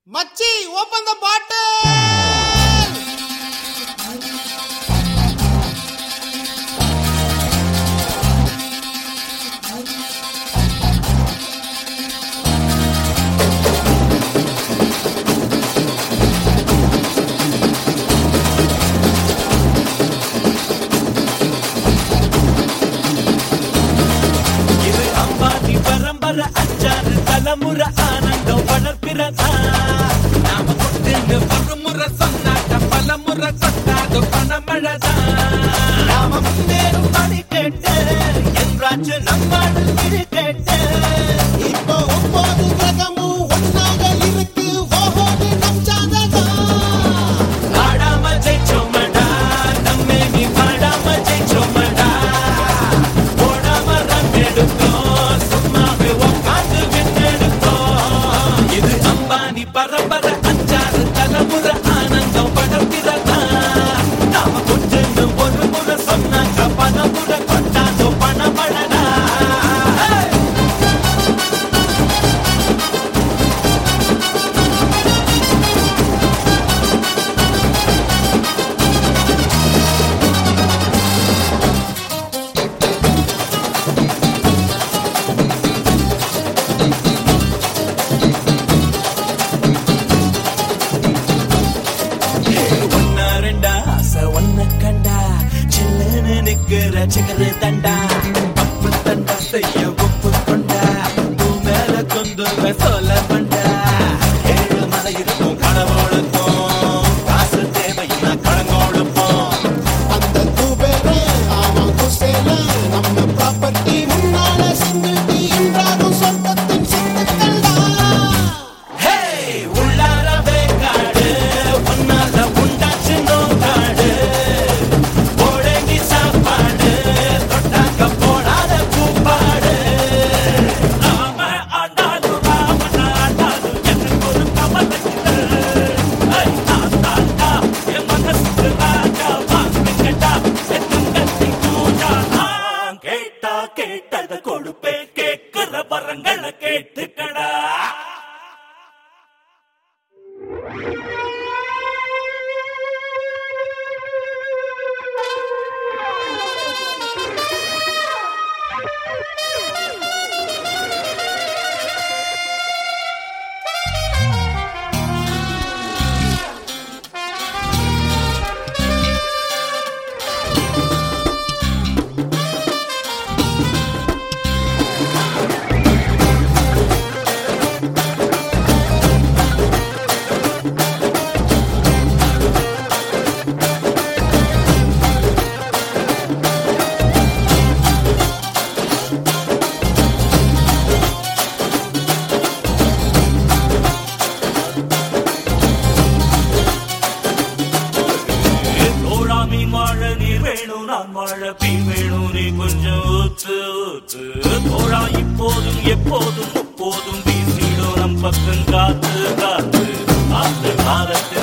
மச்சி open the பாட்டில் இது அம்பானி பரம்பரை அஞ்சாறு தலைமுறை ஆனந்தம் வளர்ப்பிறதா நாம கொட்டுன்னு ஒரு முறை சொன்னாட்ட பல முறை கொட்டாது பணமழதா நாம முன்னேறும் பணி கேட்டு என்றாச்சு நம்மாடு இது கேட்டு இப்போ ஒன்பது கிரகமும் ஒன்னாக இருக்கு ஓஹோது நம் ஜாதகம் ஆடாம ஜெயிச்சோமடா நம்மே நீ பாடாம ஜெயிச்சோமடா ஓடாம ரன் எடுத்தோம் சும்மாவே உட்காந்து விண்ணெடுத்தோம் இது அம்பானி பரம்பரை அஞ்சாறு தலைமுறை ஆனந்தம் படர்கிறதா நாம கொஞ்சம் ஒரு முறை சொன்னாக்க பணமுறை கொட்டாதோ பணமழடா ஒன்னா ரெண்டா ஆசை ஒன்ன கண்டா சில்லுன்னு நிக்கிற சிகரு தண்டா பப்பு தண்டா செய்ய ஒப்பு கொண்டா பூ மேல கொண்டு சொல்ல பண்டா ஏழு மலை இருக்கும் கடவுளுக்கும் காசு தேவையில்லை கடங்கோடுப்போம் அந்த குபேரே அவன் குசேல நம்ம ப்ராப்பர்ட்டி முன்னால சிங்கிட்டி என்றாலும் சொர்க்கத்தின் சித்துக்கள் ஹே உள்ளாரவே காடு உன்னால உண்டாச்சு நோக்காடு போடங்கி சாப்பாடு தொட்டாக்க போடாத கூப்பாடு நாம ஆண்டாலும் ராமன் ஆண்டாலும் எனக்கு ஒரு கவலைக்குது ஐ நான் தாண்டா என் மனசுக்கு ராஜா வாங்கிக்கட்டா எத்தும் கத்தி கூடா நான் கேட்டா கேட்டத கொடுப்பேன் கேட்கிற வரங்களை கேட்டுக்கடா தோழா மீன் வாழ நீர் வேணும் நான் வாழ பீன் வேணும் நீ கொஞ்சம் ஊத்து ஊத்து தோழா இப்போதும் எப்போதும் முப்போதும் வீசிடும் நம் பக்கம் காத்து காத்து காத்து காலத்து